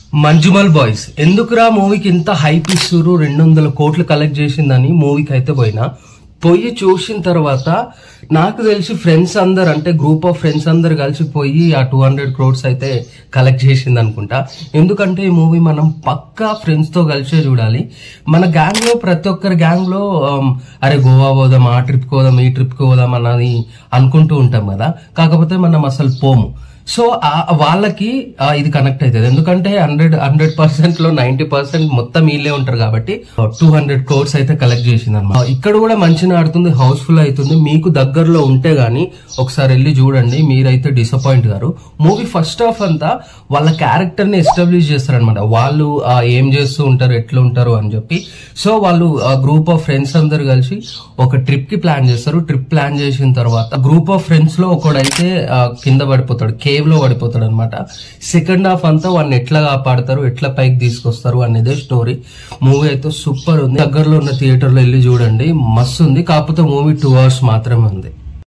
Manjummel boys ఎందుకురా మూవీకి ఇంత హైప్ ఇస్తురు రెండు వందల కోట్లు కలెక్ట్ చేసిందని మూవీకి అయితే పోయినా పోయి చూసిన తర్వాత నాకు తెలిసి ఫ్రెండ్స్ అందరు అంటే గ్రూప్ ఆఫ్ ఫ్రెండ్స్ అందరు కలిసి పోయి ఆ టూ హండ్రెడ్ క్రోడ్స్ అయితే కలెక్ట్ చేసింది అనుకుంటా ఎందుకంటే ఈ మూవీ మనం పక్కా ఫ్రెండ్స్ తో కలిసే చూడాలి మన గ్యాంగ్ లో ప్రతి ఒక్కరి గ్యాంగ్ లో ఆమ్, అరే గోవా పోదాం ఆ ట్రిప్ పోదాం ఈ ట్రిప్ పోదాం అన్నది అనుకుంటూ ఉంటాం కదా కాకపోతే మనం అసలు పోము సో ఆ- వాళ్ళకి ఆ, ఇది కనెక్ట్ అవుతుంది ఎందుకంటే హండ్రెడ్ హండ్రెడ్ పర్సెంట్ లో నైన్టీ పర్సెంట్ మొత్తం వీళ్ళే ఉంటారు కాబట్టి టూ హండ్రెడ్ క్రోర్స్ అయితే కలెక్ట్ చేసింది అనమాట ఇక్కడ కూడా మంచిగా ఆడుతుంది హౌస్ఫుల్ అవుతుంది మీకు దగ్గరలో ఉంటే గానీ ఒకసారి వెళ్ళి చూడండి మీరైతే డిసప్పాయింట్ గారు మూవీ ఫస్ట్ హాఫ్ అంతా వాళ్ళ క్యారెక్టర్ ని ఎస్టాబ్లిష్ చేస్తారనమాట వాళ్ళు ఆ, ఏం చేస్తూ ఉంటారు ఎట్లా ఉంటారు అని చెప్పి సో వాళ్ళు గ్రూప్ ఆఫ్ ఫ్రెండ్స్ అందరు కలిసి ఒక ట్రిప్ కి ప్లాన్ చేస్తారు ట్రిప్ ప్లాన్ చేసిన తర్వాత గ్రూప్ ఆఫ్ ఫ్రెండ్స్ లో ఒకడైతే ఆ, కింద పడిపోతాడు కేవ్ లో పడిపోతాడు అనమాట సెకండ్ హాఫ్ అంతా వాడిని ఎట్లా కాపాడతారు ఎట్లా పైకి తీసుకొస్తారు అనేదే స్టోరీ మూవీ అయితే సూపర్ ఉంది దగ్గరలో ఉన్న థియేటర్ లో వెళ్ళి చూడండి మస్తు ఉంది కాకపోతే మూవీ టూ అవర్స్ మాత్రమే ఉంది